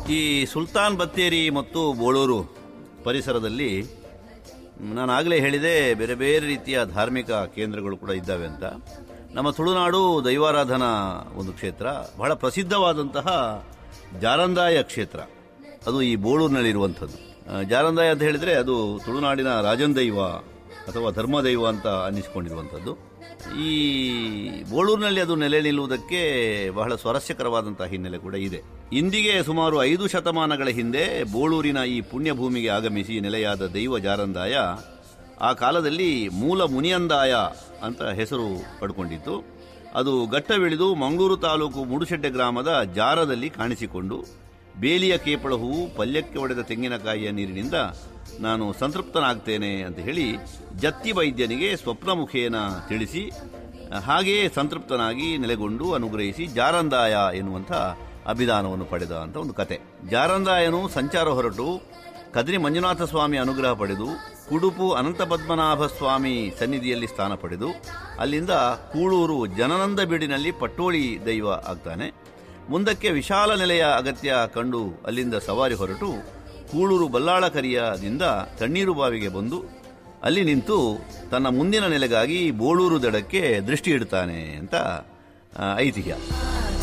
ಈ ಸುಲ್ತಾನ್ ಬತ್ತೇರಿ ಮತ್ತು ಬೋಳೂರು ಪರಿಸರದಲ್ಲಿ ನಾನು ಆಗಲೇ ಹೇಳಿದೆ ಬೇರೆ ಬೇರೆ ರೀತಿಯ ಧಾರ್ಮಿಕ ಕೇಂದ್ರಗಳು ಕೂಡ ಇದ್ದಾವೆ ಅಂತ ನಮ್ಮ ತುಳುನಾಡು ದೈವಾರಾಧನಾ ಒಂದು ಕ್ಷೇತ್ರ ಬಹಳ ಪ್ರಸಿದ್ಧವಾದಂತಹ ಜಾರಂದಾಯ ಕ್ಷೇತ್ರ ಅದು ಈ ಬೋಳೂರಿನಲ್ಲಿರುವಂಥದ್ದು ಆ, ಜಾರಂದಾಯ ಅಂತ ಹೇಳಿದರೆ ಅದು ತುಳುನಾಡಿನ ರಾಜನ್ ದೈವ ಅಥವಾ ಧರ್ಮದೈವ ಅಂತ ಅನ್ನಿಸಿಕೊಂಡಿರುವಂಥದ್ದು ಈ ಬೋಳೂರಿನಲ್ಲಿ ಅದು ನೆಲೆ ನಿಲ್ಲುವುದಕ್ಕೆ ಬಹಳ ಸ್ವಾರಸ್ಯಕರವಾದಂತಹ ಹಿನ್ನೆಲೆ ಕೂಡ ಇದೆ ಇಂದಿಗೆ ಸುಮಾರು ಐದು ಶತಮಾನಗಳ ಹಿಂದೆ ಬೋಳೂರಿನ ಈ ಪುಣ್ಯಭೂಮಿಗೆ ಆಗಮಿಸಿ ನೆಲೆಯಾದ ದೈವ ಜಾರಂದಾಯ ಆ ಕಾಲದಲ್ಲಿ ಮೂಲ ಮುನಿಯಂದಾಯ ಅಂತ ಹೆಸರು ಪಡ್ಕೊಂಡಿತ್ತು ಅದು ಗಟ್ಟವಿಳಿದು ಮಂಗಳೂರು ತಾಲೂಕು ಮುಡುಶೆಡ್ಡೆ ಗ್ರಾಮದ ಜಾರದಲ್ಲಿ ಕಾಣಿಸಿಕೊಂಡು ಬೇಲಿಯ ಕೇಪಳ ಹೂವು ಪಲ್ಯಕ್ಕೆ ಒಡೆದ ತೆಂಗಿನಕಾಯಿಯ ನೀರಿನಿಂದ ನಾನು ಸಂತೃಪ್ತನಾಗ್ತೇನೆ ಅಂತ ಹೇಳಿ ಜತ್ತಿ ವೈದ್ಯನಿಗೆ ಸ್ವಪ್ನಮುಖೇನ ತಿಳಿಸಿ ಹಾಗೆಯೇ ಸಂತೃಪ್ತನಾಗಿ ನೆಲೆಗೊಂಡು ಅನುಗ್ರಹಿಸಿ ಜಾರಂದಾಯ ಎನ್ನುವಂಥ ಅಭಿದಾನವನ್ನು ಪಡೆದ ಅಂತ ಒಂದು ಕತೆ ಜಾರಂದಾಯನು ಸಂಚಾರ ಹೊರಟು ಕದ್ರಿ ಮಂಜುನಾಥ ಸ್ವಾಮಿ ಅನುಗ್ರಹ ಪಡೆದು ಕುಡುಪು ಅನಂತ ಪದ್ಮನಾಭ ಸ್ವಾಮಿ ಸನ್ನಿಧಿಯಲ್ಲಿ ಸ್ಥಾನ ಪಡೆದು ಅಲ್ಲಿಂದ ಕೂಳೂರು ಜನನಂದ ಬೀಡಿನಲ್ಲಿ ಪಟ್ಟೋಳಿ ದೈವ ಆಗ್ತಾನೆ ಮುಂದಕ್ಕೆ ವಿಶಾಲ ನೆಲೆಯ ಅಗತ್ಯ ಕಂಡು ಅಲ್ಲಿಂದ ಸವಾರಿ ಹೊರಟು ಕೂಳೂರು ಬಲ್ಲಾಳ ಕರಿಯದಿಂದ ತಣ್ಣೀರು ಬಾವಿಗೆ ಬಂದು ಅಲ್ಲಿ ನಿಂತು ತನ್ನ ಮುಂದಿನ ನೆಲೆಗಾಗಿ ಬೋಳೂರು ದಡಕ್ಕೆ ದೃಷ್ಟಿ ಇಡ್ತಾನೆ ಅಂತ ಆ, ಐತಿಹ್ಯ